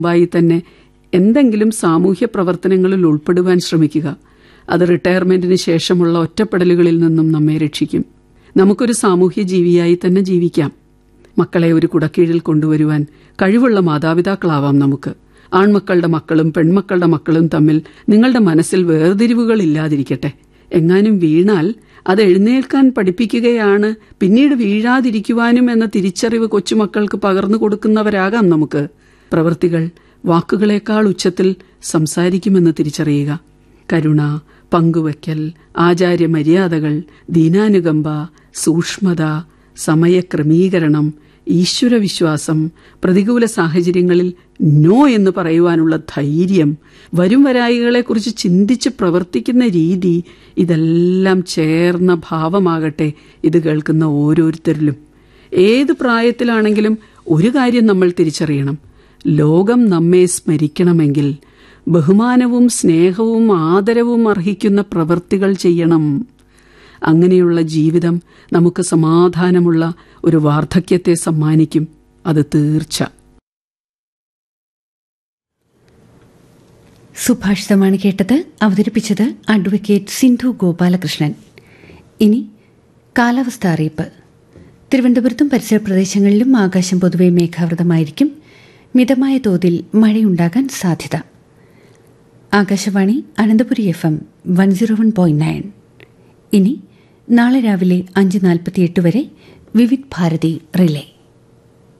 മുമ്പായി തന്നെ എന്തെങ്കിലും സാമൂഹ്യ പ്രവർത്തനങ്ങളിൽ ഉൾപ്പെടുവാൻ ശ്രമിക്കുക അത് റിട്ടയർമെന്റിന് ശേഷമുള്ള ഒറ്റപ്പെടലുകളിൽ നിന്നും നമ്മെ രക്ഷിക്കും നമുക്കൊരു സാമൂഹ്യ ജീവിയായി തന്നെ ജീവിക്കാം മക്കളെ ഒരു കുടക്കീഴിൽ കൊണ്ടുവരുവാൻ കഴിവുള്ള മാതാപിതാക്കളാവാം നമുക്ക് ആൺമക്കളുടെ മക്കളും പെൺമക്കളുടെ മക്കളും തമ്മിൽ നിങ്ങളുടെ മനസ്സിൽ വേർതിരിവുകളില്ലാതിരിക്കട്ടെ എങ്ങാനും വീണാൽ അത് എഴുന്നേൽക്കാൻ പഠിപ്പിക്കുകയാണ് പിന്നീട് വീഴാതിരിക്കുവാനും എന്ന തിരിച്ചറിവ് കൊച്ചുമക്കൾക്ക് പകർന്നു കൊടുക്കുന്നവരാകാം നമുക്ക് പ്രവൃത്തികൾ വാക്കുകളേക്കാൾ ഉച്ചത്തിൽ സംസാരിക്കുമെന്ന് തിരിച്ചറിയുക കരുണ പങ്കുവയ്ക്കൽ ആചാര്യമര്യാദകൾ ദീനാനുകമ്പ സൂക്ഷ്മത സമയക്രമീകരണം ഈശ്വരവിശ്വാസം പ്രതികൂല സാഹചര്യങ്ങളിൽ നോ എന്ന് പറയുവാനുള്ള ധൈര്യം വരും വരായികളെക്കുറിച്ച് ചിന്തിച്ച് പ്രവർത്തിക്കുന്ന രീതി ഇതെല്ലാം ചേർന്ന ഭാവമാകട്ടെ ഇത് കേൾക്കുന്ന ഓരോരുത്തരിലും ഏത് പ്രായത്തിലാണെങ്കിലും ഒരു കാര്യം നമ്മൾ തിരിച്ചറിയണം ലോകം നമ്മെ സ്മരിക്കണമെങ്കിൽ ബഹുമാനവും സ്നേഹവും ആദരവും അർഹിക്കുന്ന പ്രവൃത്തികൾ ചെയ്യണം അങ്ങനെയുള്ള ജീവിതം നമുക്ക് സമാധാനമുള്ള ഒരു വാർദ്ധക്യത്തെ സമ്മാനിക്കും അത് തീർച്ച സുഭാഷിതമാണ് കേട്ടത് അവതരിപ്പിച്ചത് അഡ്വക്കേറ്റ് സിന്ധു ഗോപാലകൃഷ്ണൻ ഇനി കാലാവസ്ഥ അറിയിപ്പ് തിരുവനന്തപുരത്തും പരിസര പ്രദേശങ്ങളിലും ആകാശം പൊതുവെ മേഘാവൃതമായിരിക്കും മിതമായ തോതിൽ മഴയുണ്ടാകാൻ സാധ്യത Akashvani Ananthapuri F M one zero one point nine ഇനി നാളെ രാവിലെ അഞ്ച് നാൽപ്പത്തിയെട്ട് വരെ വിവിധ് ഭാരതി റിലേ